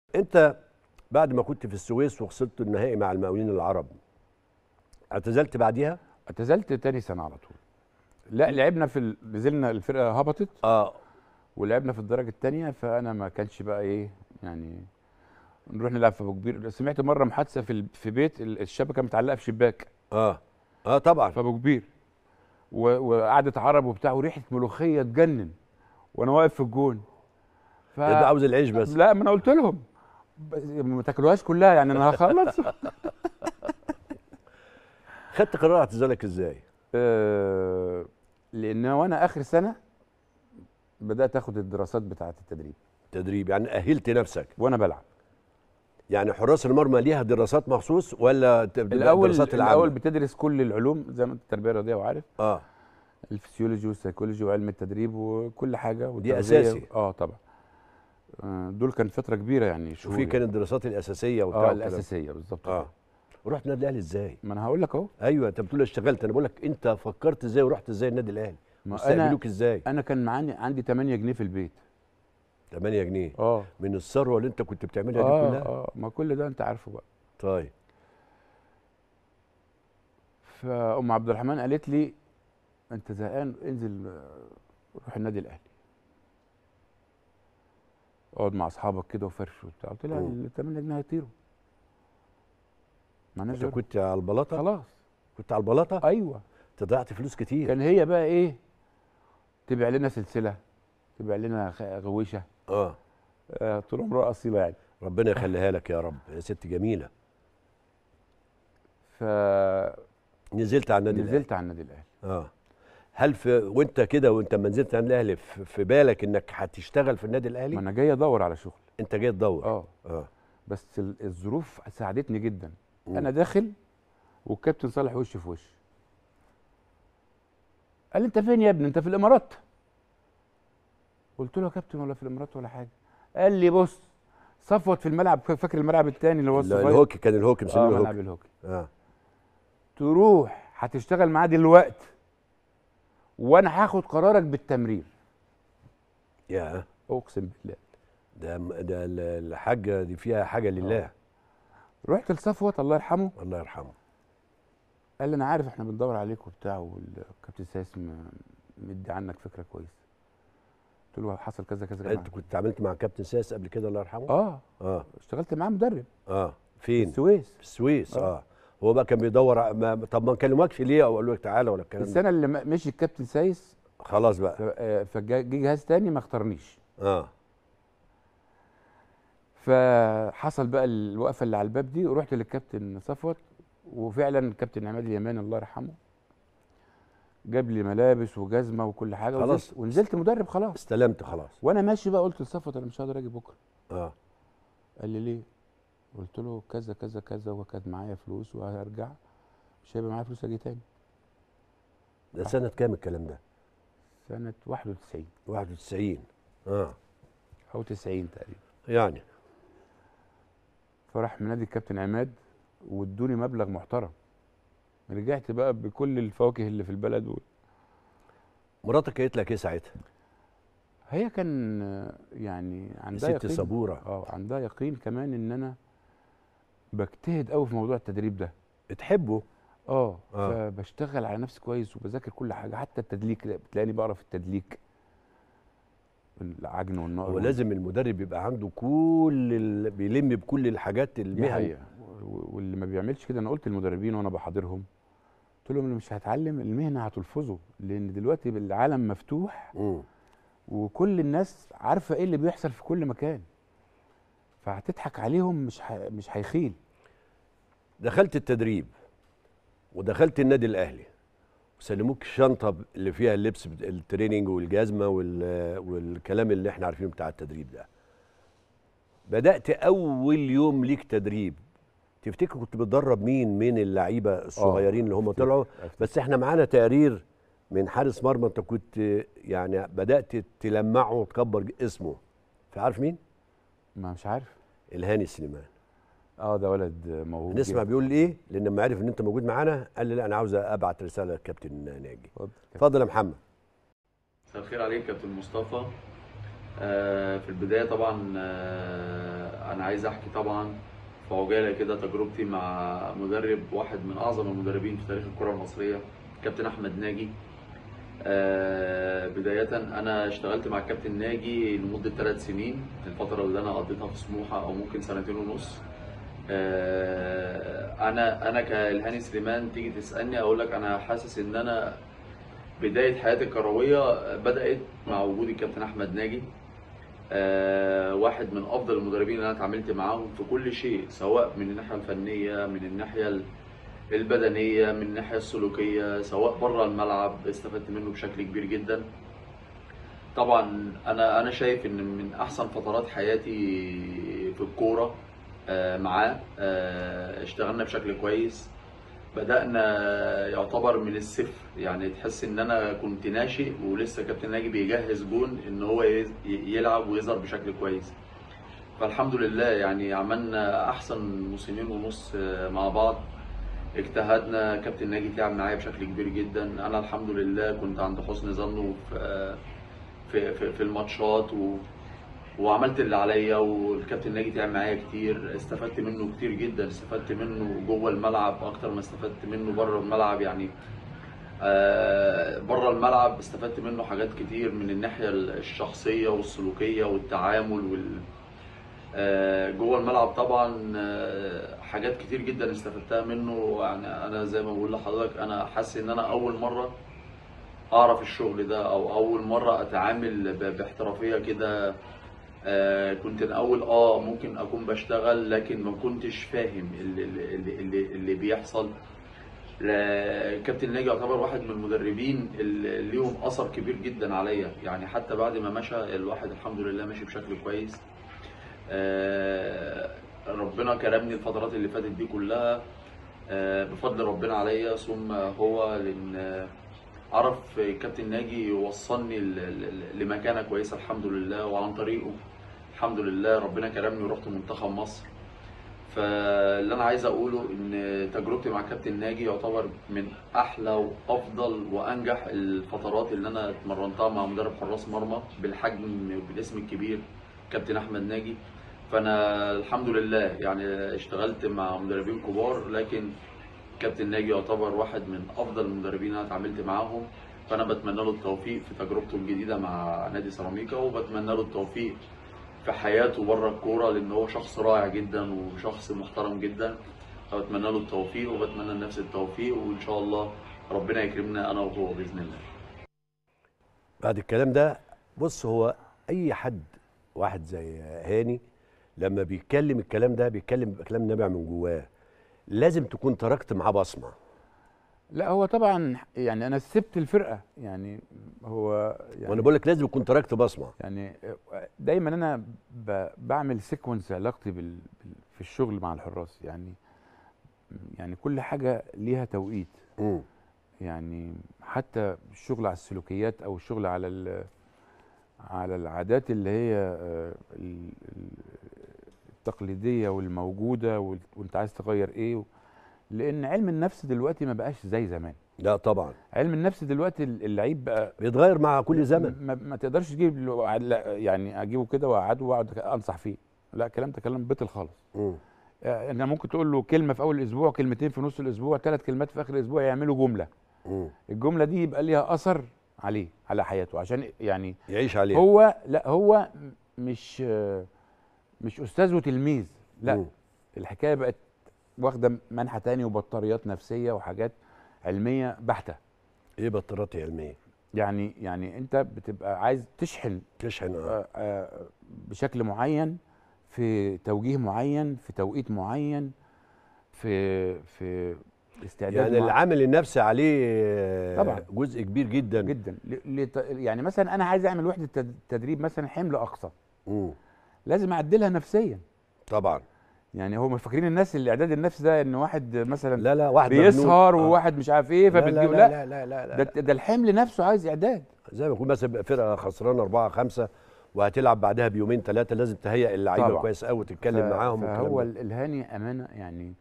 انت بعد ما كنت في السويس وخسرت النهائي مع المقاولين العرب اعتزلت بعديها اعتزلت تاني سنه على طول لا لعبنا في ال... نزلنا الفرقه هبطت اه ولعبنا في الدرجه الثانيه فانا ما كانش بقى ايه يعني نروح نلعب في ابو كبير سمعت مره محادثه في ال- في بيت ال- الشبكه متعلقه في شباك اه اه طبعا في ابو كبير و- وقعدة عرب وبتاع وريحه ملوخيه تجنن وانا واقف في الجون ف... ده عاوز العيش بس لا ما انا قلت لهم بس ما تاكلوهاش كلها يعني انا هخلص خدت قرار اعتزالك ازاي آه، لان وانا اخر سنه بدات اخد الدراسات بتاعه التدريب تدريب يعني اهلت نفسك وانا بلعب يعني حراس المرمى ليها دراسات مخصوص ولا ت- بتبقى الاول دراسات العامة؟ الاول بتدرس كل العلوم زي ما انت التربيه الرياضيه وعارف اه الفسيولوجي والسيكولوجي وعلم التدريب وكل حاجه دي والتغذية. أساسي. اه طبعا آه، دول كان فتره كبيره يعني شهور وفي يعني. كانت الدراسات الاساسيه وبتاع اه والكلام. الاساسيه بالظبط اه رحت النادي الاهلي ازاي ما انا هقول لك اهو ايوه انت بتقول اشتغلت انا بقول لك انت فكرت ازاي ورحت ازاي النادي الاهلي ما انا واستقبلوك ازاي انا كان معاني عندي 8 جنيه في البيت 8 جنيه اه من الثروه اللي انت كنت بتعملها دي اه كلها اه ما كل ده انت عارفه بقى طيب فام عبد الرحمن قالت لي انت زهقان انزل آه، روح النادي الاهلي اقعد مع اصحابك كده وفرش وبتاع قلت لها مم. ال 8 جنيه هيطيروا معناش انت غيرهم. كنت على البلاطه خلاص كنت على البلاطه ايوه انت ضيعت فلوس كتير كان هي بقى ايه تبيع لنا سلسله تبيع لنا خ- غويشه اه آه، طول عمرها اصيله يعني ربنا يخليها لك يا رب يا ست جميله نزلت على النادي الاهلي فنزلت على النادي الاهلي اه هل في وانت كده وانت ما نزلت على النادي الاهلي في في بالك انك هتشتغل في النادي ما الاهلي انا جاي ادور على شغل انت جاي تدور اه اه بس ال- الظروف ساعدتني جدا مم. انا داخل والكابتن صالح وش في وش قال لي انت فين يا ابني انت في الامارات قلت له يا كابتن ولا في الامارات ولا حاجه قال لي بص صفوت في الملعب فاكر الملعب الثاني اللي هو لا، الصغير الهوكي كان الهوكي اه مسمينه ملعب الهوكي الهوكي اه تروح هتشتغل معاه دلوقتي وانا هاخد قرارك بالتمرير يا اقسم بالله ده ده ال- الحاجه دي فيها حاجه لله رحت لصفوت الله يرحمه الله يرحمه قال لي انا عارف احنا بندور عليك وبتاع والكابتن سايس م- مدي عنك فكره كويسه قلت له حصل كذا كذا كذا انت كنت اتعاملت مع كابتن ساس قبل كده الله يرحمه اه اه اشتغلت معاه مدرب اه في فين السويس في السويس اه, آه. هو بقى كان بيدور ع- ما طب ما كلمكش ليه او قالوا لك تعالى ولا الكلام ده السنه اللي م- مشي الكابتن سايس خلاص بقى ف- آه، فجا جه جهاز تاني ما اختارنيش اه فحصل بقى الوقفه اللي على الباب دي ورحت للكابتن صفوت وفعلا الكابتن عماد اليماني الله يرحمه جاب لي ملابس وجزمه وكل حاجه خلاص. ونزلت, ونزلت مدرب خلاص استلمت خلاص وانا ماشي بقى قلت لصفوت انا مش هقدر اجي بكره اه قال لي ليه قلت له كذا كذا كذا وكانت معايا فلوس وهرجع مش هيبقى معايا فلوس اجي تاني ده سنه كام الكلام ده سنه 91 91 اه او 90 تقريبا يعني فراح منادي الكابتن عماد وادوني مبلغ محترم رجعت بقى بكل الفواكه اللي في البلد و... مراتك قالت لك ايه ساعتها هي كان آه، يعني عندها ست يقين صبوره اه عندها يقين كمان ان انا بجتهد قوي في موضوع التدريب ده بتحبه اه آه. فبشتغل على نفسي كويس وبذاكر كل حاجه حتى التدليك بتلاقيني بقرا في التدليك العجن والنار هو لازم المدرب يبقى عنده كل ال... بيلم بكل الحاجات دي المهن حقيقة و- واللي ما بيعملش كده انا قلت للمدربين وانا بحاضرهم قلت لهم اللي مش هتعلم المهنه هتلفظه لان دلوقتي العالم مفتوح مم. وكل الناس عارفه ايه اللي بيحصل في كل مكان فهتضحك عليهم مش ح... مش هيخيل دخلت التدريب ودخلت النادي الاهلي وسلموك الشنطه اللي فيها اللبس بت- التريننج والجزمه وال... والكلام اللي احنا عارفينه بتاع التدريب ده بدات اول يوم ليك تدريب تفتكر كنت بتدرب مين من اللعيبه الصغيرين اللي هم أفتكر- طلعوا أفتكر. بس احنا معانا تقرير من حارس مرمى انت كنت يعني بدات تلمعه وتكبر اسمه فعارف مين ما مش عارف الهاني سليمان اه ده ولد موهوب نسمع جداً. بيقول لي ايه لان لما عرف ان انت موجود معانا قال لي لا انا عاوز ابعت رساله للكابتن ناجي اتفضل. اتفضل يا محمد مساء الخير عليك كابتن مصطفى آه، في البداية طبعا آه، انا عايز احكي طبعا في عجاله كده تجربتي مع مدرب واحد من اعظم المدربين في تاريخ الكره المصريه كابتن احمد ناجي آه، بداية أنا اشتغلت مع الكابتن ناجي لمدة ثلاث سنين الفترة اللي أنا قضيتها في سموحة أو ممكن سنتين ونص آه، أنا أنا كالهاني سليمان تيجي تسألني أقول لك أنا حاسس إن أنا بداية حياتي الكروية بدأت مع وجود الكابتن أحمد ناجي آه، واحد من أفضل المدربين اللي أنا اتعاملت معاهم في كل شيء سواء من الناحية الفنية من الناحية ال- البدنيه من الناحيه السلوكيه سواء بره الملعب استفدت منه بشكل كبير جدا طبعا انا انا شايف ان من احسن فترات حياتي في الكوره آه، معاه آه، اشتغلنا بشكل كويس بدأنا يعتبر من الصفر يعني تحس ان انا كنت ناشئ ولسه كابتن ناجي بيجهز جون ان هو يز- يلعب ويظهر بشكل كويس فالحمد لله يعني عملنا احسن موسمين ونص آه، مع بعض اجتهدنا كابتن ناجي تعب معايا بشكل كبير جدا انا الحمد لله كنت عند حسن ظنه في في في, في الماتشات و وعملت اللي عليا والكابتن ناجي تعب معايا كتير استفدت منه كتير جدا استفدت منه جوه الملعب اكتر ما استفدت منه بره الملعب يعني آه، بره الملعب استفدت منه حاجات كتير من الناحيه الشخصيه والسلوكيه والتعامل وال آه، جوه الملعب طبعا آه، حاجات كتير جدا استفدتها منه يعني انا زي ما بقول لحضرتك انا حاسس ان انا اول مره اعرف الشغل ده او اول مره اتعامل ب- باحترافيه كده آه، كنت الاول اه ممكن اكون بشتغل لكن ما كنتش فاهم اللي, اللي, اللي, اللي بيحصل لا- كابتن ناجي يعتبر واحد من المدربين اللي ليهم اثر كبير جدا عليا يعني حتى بعد ما مشى الواحد الحمد لله ماشي بشكل كويس آه، ربنا كرمني الفترات اللي فاتت دي كلها آه، بفضل ربنا عليا ثم هو لان آه، عرف كابتن ناجي يوصلني ل- ل- لمكانه كويسه الحمد لله وعن طريقه الحمد لله ربنا كرمني ورحت منتخب مصر فاللي انا عايز اقوله ان تجربتي مع كابتن ناجي يعتبر من احلى وافضل وانجح الفترات اللي انا اتمرنتها مع مدرب حراس مرمى بالحجم بالاسم الكبير كابتن احمد ناجي فانا الحمد لله يعني اشتغلت مع مدربين كبار لكن كابتن ناجي يعتبر واحد من افضل المدربين انا اتعاملت معاهم فانا بتمنى له التوفيق في تجربته الجديده مع نادي سيراميكا وبتمنى له التوفيق في حياته بره الكوره لان هو شخص رائع جدا وشخص محترم جدا فبتمنى له التوفيق وبتمنى لنفس التوفيق وان شاء الله ربنا يكرمنا انا وهو باذن الله بعد الكلام ده بص هو اي حد واحد زي هاني لما بيتكلم الكلام ده بيتكلم كلام نابع من جواه لازم تكون تركت معاه بصمه لا هو طبعا يعني انا سبت الفرقه يعني هو يعني وانا بقول لك لازم يكون تركت بصمه يعني دايما انا ب- بعمل سيكونس علاقتي بال بال- في الشغل مع الحراس يعني يعني كل حاجه ليها توقيت مم. يعني حتى الشغل على السلوكيات او الشغل على ال- على العادات اللي هي آه، ال- ال- التقليديه والموجوده وال- وانت عايز تغير ايه لان علم النفس دلوقتي ما بقاش زي زمان لا طبعا علم النفس دلوقتي اللعيب بقى بيتغير مع كل زمن ما, ما تقدرش تجيب له- لا، يعني اجيبه كده واقعده واقعد انصح فيه لا الكلام ده كلام بطل خالص مم. آه، انا ممكن تقول له كلمه في اول الاسبوع كلمتين في نص الاسبوع ثلاث كلمات في اخر الاسبوع يعملوا جمله مم. الجمله دي يبقى ليها اثر عليه على حياته عشان يعني يعيش عليه هو لا هو مش آه، مش استاذ وتلميذ لا مم. الحكايه بقت واخده منحى تاني وبطاريات نفسيه وحاجات علميه بحته ايه بطارات علميه يعني يعني انت بتبقى عايز تشحن تشحن آه. آه، آه، بشكل معين في توجيه معين في توقيت معين في في استعداد يعني معين. العامل النفسي عليه آه، طبعا. جزء كبير جدا جدا ل- لت- يعني مثلا انا عايز اعمل وحده تد- تدريب مثلا حمل اقصى مم. لازم اعدلها نفسيا طبعا يعني هم فاكرين الناس الاعداد النفسي ده ان واحد مثلا لا لا واحد بيسهر مجنون. آه. وواحد مش عارف ايه لا فبتجيب لا لا, لا لا لا, لا, ده, ده الحمل نفسه عايز اعداد زي ما يكون مثلا بقى فرقه خسرانه أربعة خمسة وهتلعب بعدها بيومين ثلاثه لازم تهيئ اللعيبه طبعا. كويس قوي وتتكلم ف- معاهم والكلام فهو ده. ال- الهاني امانه يعني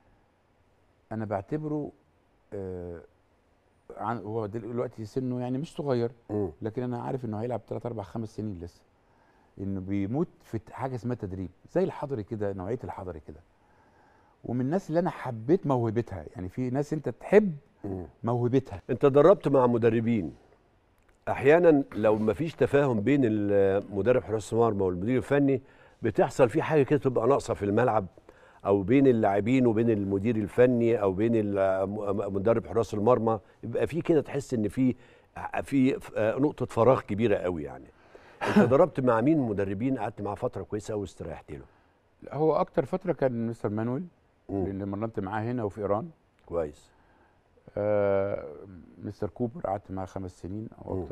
انا بعتبره آه عن هو دلوقتي سنه يعني مش صغير مم. لكن انا عارف انه هيلعب 3 4 5 سنين لسه انه بيموت في حاجه اسمها تدريب زي الحضري كده نوعيه الحضري كده ومن الناس اللي انا حبيت موهبتها يعني في ناس انت تحب مم. موهبتها انت دربت مع مدربين احيانا لو ما فيش تفاهم بين المدرب حراس المرمى والمدير الفني بتحصل في حاجه كده تبقى ناقصه في الملعب او بين اللاعبين وبين المدير الفني او بين ال- م- مدرب حراس المرمى يبقى في كده تحس ان في في نقطه فراغ كبيره قوي يعني انت دربت مع مين مدربين قعدت معاه فتره كويسه قوي واستريحت له لا، هو اكتر فتره كان مستر مانويل مم. اللي مرنت معاه هنا وفي ايران كويس آه مستر كوبر قعدت معاه خمس سنين او مم. اكتر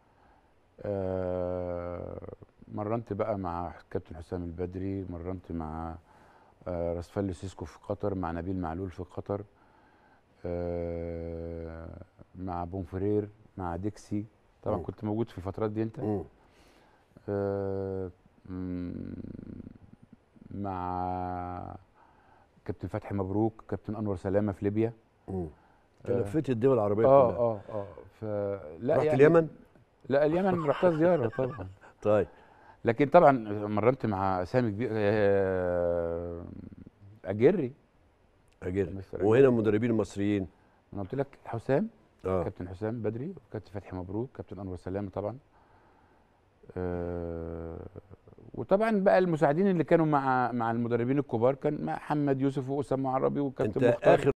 آه مرنت بقى مع كابتن حسام البدري مرنت مع آه راسفالي سيسكو في قطر مع نبيل معلول في قطر آه مع بونفرير مع ديكسي طبعا مم. كنت موجود في الفترات دي انت مم. آه مم، مع كابتن فتحي مبروك كابتن انور سلامه في ليبيا مم. آه. لفيت الدول العربيه اه كلها اه اه فلا رحت يعني اليمن لا اليمن رحتها زياره طبعا طيب لكن طبعا مرنت مع اسامي كبير آه، اجري اجل مستر وهنا المدربين المصريين انا قلت لك حسام اه كابتن حسام بدري وكابتن فتحي مبروك كابتن انور سلامه طبعا آه، وطبعا بقى المساعدين اللي كانوا مع مع المدربين الكبار كان مع محمد يوسف واسامه عربي وكابتن انت مختار اخر